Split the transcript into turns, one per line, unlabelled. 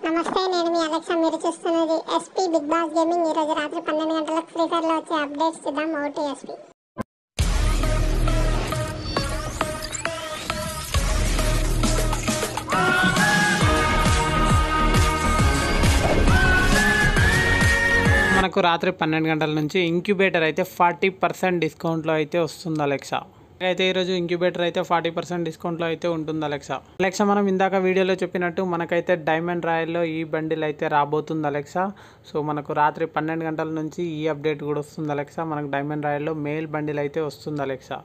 నమస్తే నేను మీ అలెక్సా మీరు చూస్తున్నది ఎస్పీ బిగ్ బాస్ గేమింగ్ ఈ రోజు రాత్రి పన్నెండు గంటలకు ఫ్రీ ఫైర్ లో వచ్చే అప్డేట్స్ చూద్దాం ఓటీ ఎస్పీ
మనకు రాత్రి పన్నెండు గంటల నుంచి ఇంక్యుబేటర్ అయితే ఫార్టీ పర్సెంట్ డిస్కౌంట్లో అయితే వస్తుంది అలెక్సా అయితే ఈరోజు ఇంక్యుబేటర్ అయితే ఫార్టీ పర్సెంట్ డిస్కౌంట్లో అయితే ఉంటుంది అలెక్సా అలెక్సా మనం ఇందాక వీడియోలో చెప్పినట్టు మనకైతే డైమండ్ రాయల్లో ఈ బండిల్ అయితే రాబోతుంది అలెక్సా సో మనకు రాత్రి పన్నెండు గంటల నుంచి ఈ అప్డేట్ కూడా వస్తుంది అలెక్సా మనకు డైమండ్ రాయల్లో మెయిల్ బండిల్ అయితే వస్తుంది అలెక్సా